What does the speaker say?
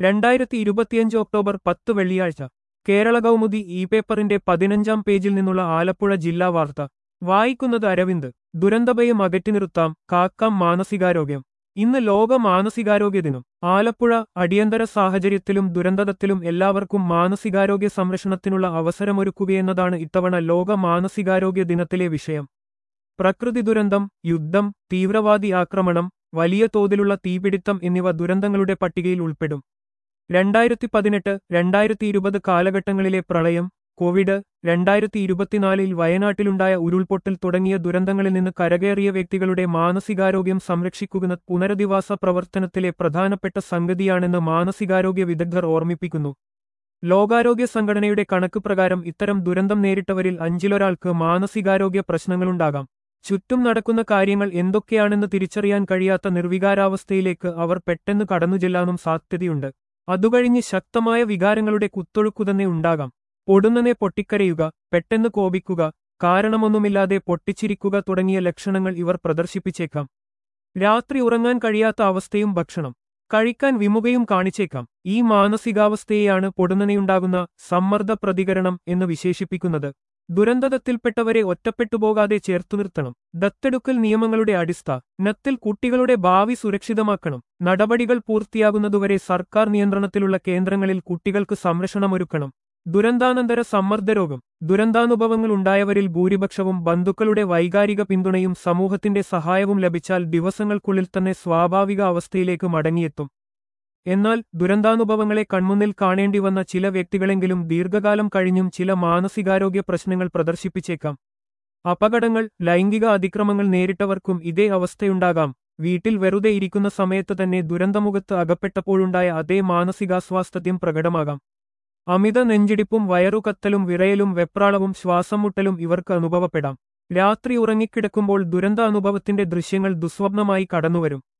രണ്ടായിരത്തി ഇരുപത്തിയഞ്ച് ഒക്ടോബർ പത്ത് വെള്ളിയാഴ്ച കേരള കൗമുദി ഇ പേപ്പറിന്റെ പതിനഞ്ചാം പേജിൽ നിന്നുള്ള ആലപ്പുഴ ജില്ലാ വാർത്ത വായിക്കുന്നത് അരവിന്ദ് ദുരന്തഭയം അകറ്റി നിർത്താം കാക്കാം മാനസികാരോഗ്യം ഇന്ന് ലോക മാനസികാരോഗ്യ ദിനം ആലപ്പുഴ അടിയന്തര സാഹചര്യത്തിലും ദുരന്തത്തിലും എല്ലാവർക്കും മാനസികാരോഗ്യ സംരക്ഷണത്തിനുള്ള അവസരമൊരുക്കുകയെന്നതാണ് ഇത്തവണ ലോക മാനസികാരോഗ്യ ദിനത്തിലെ വിഷയം പ്രകൃതി ദുരന്തം യുദ്ധം തീവ്രവാദി ആക്രമണം വലിയ തോതിലുള്ള തീപിടിത്തം എന്നിവ ദുരന്തങ്ങളുടെ പട്ടികയിൽ ഉൾപ്പെടും രണ്ടായിരത്തി പതിനെട്ട് രണ്ടായിരത്തി ഇരുപത് കാലഘട്ടങ്ങളിലെ പ്രളയം കോവിഡ് രണ്ടായിരത്തി ഇരുപത്തിനാലിൽ വയനാട്ടിലുണ്ടായ ഉരുൾപൊട്ടൽ തുടങ്ങിയ ദുരന്തങ്ങളിൽ നിന്ന് കരകയറിയ വ്യക്തികളുടെ മാനസികാരോഗ്യം സംരക്ഷിക്കുന്ന പുനരധിവാസ പ്രവർത്തനത്തിലെ പ്രധാനപ്പെട്ട സംഗതിയാണെന്ന് മാനസികാരോഗ്യ വിദഗ്ധർ ഓർമ്മിപ്പിക്കുന്നു ലോകാരോഗ്യ സംഘടനയുടെ കണക്ക് പ്രകാരം ഇത്തരം ദുരന്തം നേരിട്ടവരിൽ അഞ്ചിലൊരാൾക്ക് മാനസികാരോഗ്യ പ്രശ്നങ്ങളുണ്ടാകാം ചുറ്റും നടക്കുന്ന കാര്യങ്ങൾ എന്തൊക്കെയാണെന്ന് തിരിച്ചറിയാൻ കഴിയാത്ത നിർവികാരാവസ്ഥയിലേക്ക് അവർ പെട്ടെന്ന് കടന്നുചെല്ലാനും സാധ്യതയുണ്ട് അതുകഴിഞ്ഞ് ശക്തമായ വികാരങ്ങളുടെ കുത്തൊഴുക്കുതന്നെ ഉണ്ടാകാം പൊടുന്നനെ പൊട്ടിക്കരയുക പെട്ടെന്ന് കോപിക്കുക കാരണമൊന്നുമില്ലാതെ പൊട്ടിച്ചിരിക്കുക തുടങ്ങിയ ലക്ഷണങ്ങൾ ഇവർ പ്രദർശിപ്പിച്ചേക്കാം രാത്രി ഉറങ്ങാൻ കഴിയാത്ത അവസ്ഥയും ഭക്ഷണം കഴിക്കാൻ വിമുഖയും കാണിച്ചേക്കാം ഈ മാനസികാവസ്ഥയെയാണ് പൊടുന്നനെയുണ്ടാകുന്ന സമ്മർദ്ദ പ്രതികരണം എന്ന് വിശേഷിപ്പിക്കുന്നത് ദുരന്തത്തിൽപ്പെട്ടവരെ ഒറ്റപ്പെട്ടുപോകാതെ ചേർത്തു നിർത്തണം ദത്തെടുക്കൽ നിയമങ്ങളുടെ അടിസ്ഥാനത്തിൽ കുട്ടികളുടെ ഭാവി സുരക്ഷിതമാക്കണം നടപടികൾ പൂർത്തിയാകുന്നതുവരെ സർക്കാർ നിയന്ത്രണത്തിലുള്ള കേന്ദ്രങ്ങളിൽ കുട്ടികൾക്ക് സംരക്ഷണമൊരുക്കണം ദുരന്താനന്തര സമ്മർദ്ദരോഗം ദുരന്താനുഭവങ്ങൾ ഉണ്ടായവരിൽ ഭൂരിപക്ഷവും ബന്ധുക്കളുടെ വൈകാരിക പിന്തുണയും സമൂഹത്തിന്റെ സഹായവും ലഭിച്ചാൽ ദിവസങ്ങൾക്കുള്ളിൽ തന്നെ സ്വാഭാവിക അവസ്ഥയിലേക്ക് മടങ്ങിയെത്തും എന്നാൽ ദുരന്താനുഭവങ്ങളെ കൺമുന്നിൽ കാണേണ്ടി വന്ന ചില വ്യക്തികളെങ്കിലും ദീർഘകാലം കഴിഞ്ഞും ചില മാനസികാരോഗ്യ പ്രശ്നങ്ങൾ പ്രദർശിപ്പിച്ചേക്കാം അപകടങ്ങൾ ലൈംഗിക അതിക്രമങ്ങൾ നേരിട്ടവർക്കും ഇതേ അവസ്ഥയുണ്ടാകാം വീട്ടിൽ വെറുതെ ഇരിക്കുന്ന സമയത്ത് തന്നെ ദുരന്തമുഖത്ത് അകപ്പെട്ടപ്പോഴുണ്ടായ അതേ മാനസികാസ്വാസ്ഥ്യം പ്രകടമാകാം അമിത നെഞ്ചിടിപ്പും വയറുകത്തലും വിറയലും വെപ്രാളവും ശ്വാസംമുട്ടലും ഇവർക്ക് അനുഭവപ്പെടാം രാത്രി ഉറങ്ങിക്കിടക്കുമ്പോൾ ദുരന്ത അനുഭവത്തിന്റെ ദൃശ്യങ്ങൾ ദുസ്വപ്നമായി കടന്നുവരും